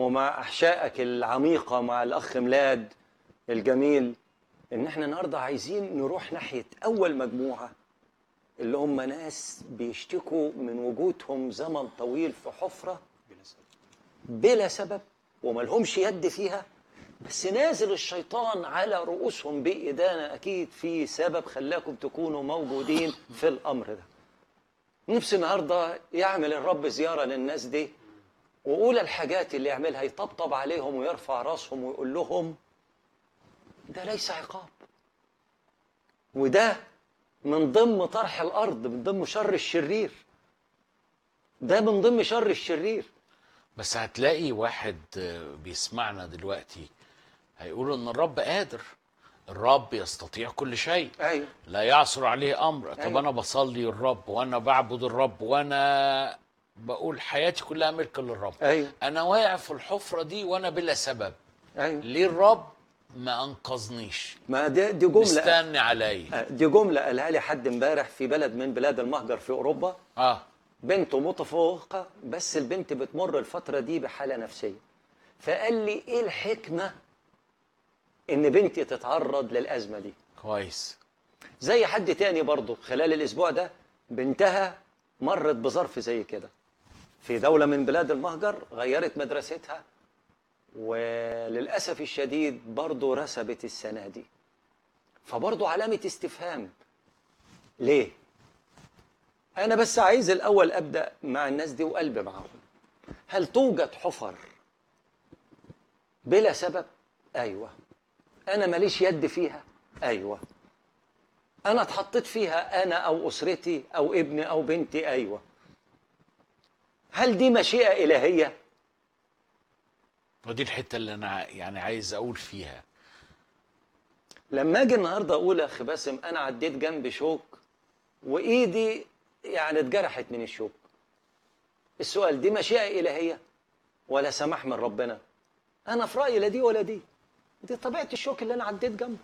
ومع احشائك العميقه مع الاخ ميلاد الجميل ان احنا النهارده عايزين نروح ناحيه اول مجموعه اللي هم ناس بيشتكوا من وجودهم زمن طويل في حفره بلا سبب وما لهمش يد فيها بس نازل الشيطان على رؤوسهم بإدانة أكيد في سبب خلاكم تكونوا موجودين في الأمر ده نفسي النهاردة يعمل الرب زيارة للناس دي وأولى الحاجات اللي يعملها يطبطب عليهم ويرفع راسهم ويقول لهم ده ليس عقاب وده من ضمن طرح الأرض من ضمن شر الشرير ده من ضمن شر الشرير بس هتلاقي واحد آه، بيسمعنا دلوقتي هيقول ان الرب قادر الرب يستطيع كل شيء أيوه لا يعثر عليه امر طب أيوة. انا بصلي الرب وانا بعبد الرب وانا بقول حياتي كلها ملك للرب أيوه انا واقع في الحفره دي وانا بلا سبب أيوه ليه الرب ما انقذنيش ما دي, دي جملة مستني عليا دي جملة قالها لي حد امبارح في بلد من بلاد المهجر في أوروبا اه بنته متفوقة بس البنت بتمر الفترة دي بحالة نفسية فقال لي إيه الحكمة إن بنتي تتعرض للأزمة دي كويس زي حد تاني برضه خلال الأسبوع ده بنتها مرت بظرف زي كده في دولة من بلاد المهجر غيرت مدرستها وللأسف الشديد برضه رسبت السنة دي فبرضه علامة استفهام ليه؟ أنا بس عايز الأول أبدأ مع الناس دي وقلبي معاهم هل توجد حفر بلا سبب؟ أيوه أنا ماليش يد فيها؟ أيوه أنا اتحطيت فيها أنا أو أسرتي أو ابني أو بنتي أيوه هل دي مشيئة إلهية؟ ودي الحته اللي انا ع- يعني عايز اقول فيها لما اجي النهارده اقول يا اخي باسم انا عديت جنب شوك وايدي يعني اتجرحت من الشوك السؤال دي مشيئه الهيه ولا سماح من ربنا انا في رايي لا دي ولا دي دي طبيعه الشوك اللي انا عديت جنبه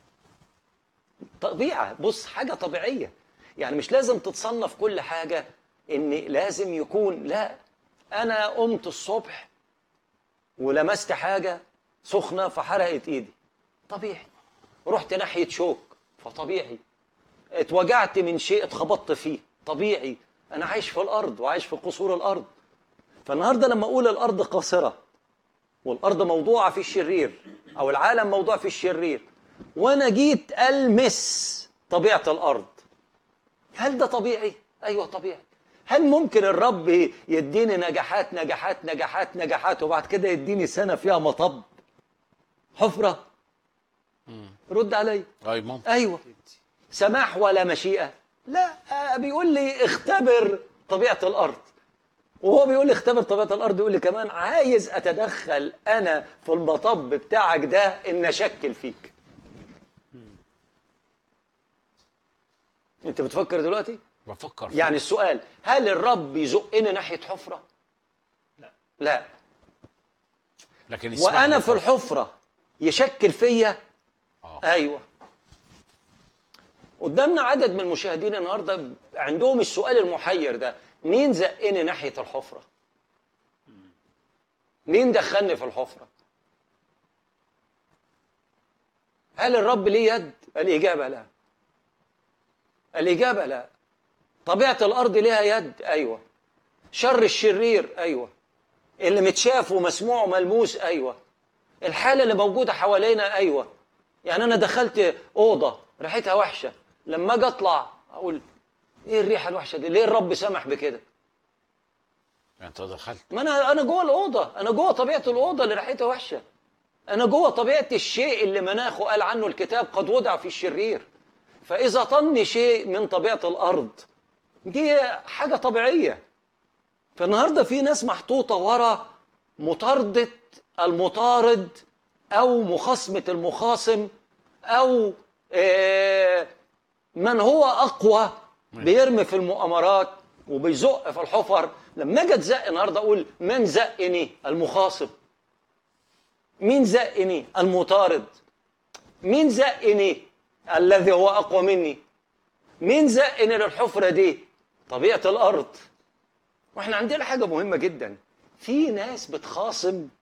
طبيعه بص حاجه طبيعيه يعني مش لازم تتصنف كل حاجه ان لازم يكون لا انا قمت الصبح ولمست حاجه سخنه فحرقت ايدي طبيعي رحت ناحيه شوك فطبيعي اتوجعت من شيء اتخبطت فيه طبيعي انا عايش في الارض وعايش في قصور الارض فالنهارده لما اقول الارض قاصره والارض موضوعه في الشرير او العالم موضوع في الشرير وانا جيت المس طبيعه الارض هل ده طبيعي ايوه طبيعي هل ممكن الرب يديني نجاحات نجاحات نجاحات نجاحات وبعد كده يديني سنه فيها مطب حفره رد علي اي ممكن ايوه سماح ولا مشيئه لا آه، بيقول لي اختبر طبيعه الارض وهو بيقول لي اختبر طبيعه الارض يقول لي كمان عايز اتدخل انا في المطب بتاعك ده ان اشكل فيك انت بتفكر دلوقتي بفكر فيها. يعني السؤال هل الرب يزقني ناحيه حفره لا لا لكن اسمح وانا لي في الحفره يشكل فيا آه. ايوه قدامنا عدد من المشاهدين النهارده عندهم السؤال المحير ده مين زقني ناحيه الحفره مين دخلني في الحفره هل الرب ليه يد الاجابه لا الاجابه لا طبيعه الارض ليها يد ايوه شر الشرير ايوه اللي متشاف ومسموع وملموس ايوه الحاله اللي موجوده حوالينا ايوه يعني انا دخلت اوضه ريحتها وحشه لما اجي اطلع اقول ايه الريحه الوحشه دي ليه الرب سمح بكده انت دخلت ما انا انا جوه الاوضه انا جوه طبيعه الاوضه اللي ريحتها وحشه انا جوه طبيعه الشيء اللي مناخه قال عنه الكتاب قد وضع في الشرير فاذا طني شيء من طبيعه الارض دي حاجه طبيعيه فالنهارده في ناس محطوطه ورا مطارده المطارد او مخاصمه المخاصم او آه، من هو اقوى بيرمي في المؤامرات وبيزق في الحفر لما اجي اتزق النهارده اقول من زقني المخاصم مين زقني المطارد مين زقني الذي هو اقوى مني مين زقني للحفره دي طبيعه الارض واحنا عندنا حاجه مهمه جدا في ناس بتخاصم